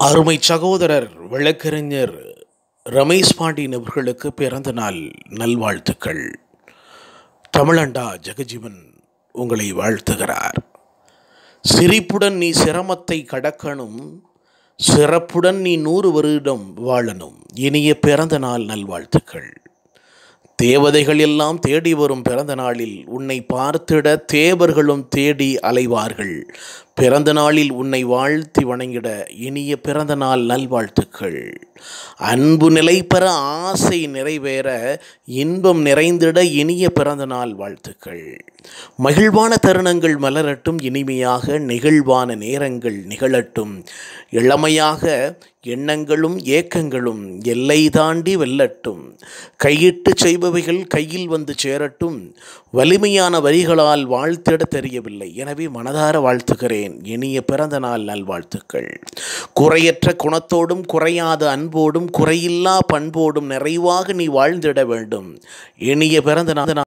அருமை சகோதரர் வழக்கறிஞர் ரமேஷ் பாண்டியன் அவர்களுக்கு பிறந்த நாள் நல்வாழ்த்துக்கள் தமிழண்டா ஜெகஜீவன் உங்களை வாழ்த்துகிறார் சிரிப்புடன் நீ சிரமத்தை கடக்கணும் சிறப்புடன் நீ நூறு வருடம் வாழணும் இனிய பிறந்த நாள் நல்வாழ்த்துக்கள் தேவதைகள் எல்லாம் தேடி வரும் பிறந்த நாளில் உன்னை பார்த்திட தேவர்களும் தேடி அலைவார்கள் பிறந்த நாளில் உன்னை வாழ்த்தி வணங்கிட இனிய பிறந்த நாள் நல்வாழ்த்துக்கள் அன்பு நிலை பெற ஆசை நிறைவேற இன்பம் நிறைந்திட இனிய பிறந்த நாள் வாழ்த்துக்கள் மகிழ்வான தருணங்கள் மலரட்டும் இனிமையாக நெகிழ்வான நேரங்கள் நிகழட்டும் இளமையாக எண்ணங்களும் ஏக்கங்களும் எல்லை தாண்டி வெல்லட்டும் கையிட்டு செய்பவைகள் கையில் வந்து சேரட்டும் வலிமையான வரிகளால் வாழ்த்திட தெரியவில்லை எனவே மனதார வாழ்த்துகிறேன் இனிய பிறந்த நாள் நல்வாழ்த்துக்கள் குறையற்ற குணத்தோடும் குறையாத அன்போடும் குறையில்லா பண்போடும் நிறைவாக நீ வாழ்ந்திட வேண்டும் இனிய பிறந்த நாள்